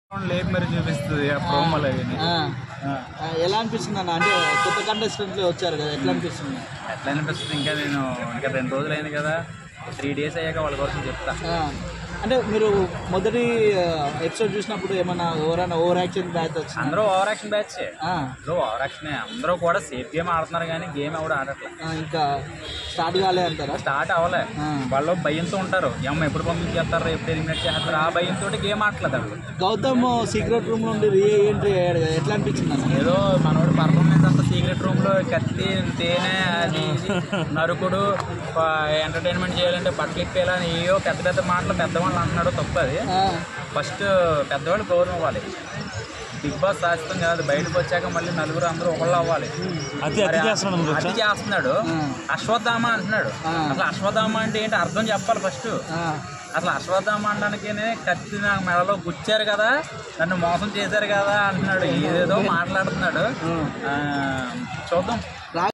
లేదు మరి చూపిస్తుంది ఆ ప్రోమోలు అవి ఆ, ఆ, ఎలా అనిపిస్తుంది అన్న అంటే కొత్త కంటెస్టెంట్లు వచ్చారు కదా ఎట్లా అనిపిస్తుంది ఎట్లా అనిపిస్తుంది ఇంకా నేను ఇంకా రెండు రోజులు అయింది కదా త్రీ డేస్ అయ్యాక వాళ్ళ కోసం చెప్తా ఆ, అంటే మీరు మొదటి ఎపిసోడ్ చూసినప్పుడు ఏమన్నా ఎవరైనా ఓవర్ యాక్షన్ బ్యాచ్ వచ్చింది అందరూ ఓవర్ యాక్షన్ బ్యాచ్ అందరూ ఓవర్ యాక్షన్ అందరూ కూడా సేఫ్ గేమ్ ఆడుతున్నారు కానీ గేమ్ ఎవడు ఆడట్లే ఇంకా స్టార్ట్ కాలే అంటారా స్టార్ట్ అవ్వలే ఆ. వాళ్ళు భయంతో ఉంటారు ఏమో ఎప్పుడు పంపించేస్తారు ఎప్పుడు ఎలిమినేట్ చేస్తారు ఆ భయంతో గేమ్ ఆడట్లేదు అప్పుడు గౌతమ్ సీక్రెట్ రూమ్ నుండి రీ ఎంట్రీ అయ్యాడు కదా ఎట్లా అనిపించింది అన్న ఏదో మనోడు పర్ఫార్మెన్స్ అంతా సీక్రెట్ రూమ్ లో కత్తి తేనె అది ఇది, నరుకుడు ఎంటర్టైన్మెంట్ చేయాలంటే బట్టలు ఇప్పేయాలని ఏయో పెద్ద పెద్ద మాటలు పెద్దవాళ్ళు అంటున్నాడు తప్పు అది ఆ, ఫస్ట్ పెద్దవాళ్ళు గౌరవం ఇవ్వాలి బిగ్ బాస్ శాశ్వతం కాదు బయటకు వచ్చాక మళ్ళీ నలుగురు అందరూ ఒకళ్ళు అవ్వాలి అతి మరి అతి చేస్తున్నాడు అనుకోవచ్చా? అతి చేస్తున్నాడు ఆ. అశ్వత్థామ అంటున్నాడు ఆ. అసలు అశ్వత్థామ అంటే ఏంటి అర్థం చెప్పాలి ఫస్ట్ ఆ, అసలు అశ్వత్థామ అనడానికేనే కత్తి నాకు మెడలో గుచ్చారు కదా నన్ను మోసం చేశారు కదా అంటున్నాడు ఏదేదో మాట్లాడుతున్నాడు ఆ. ఆ, చూద్దాం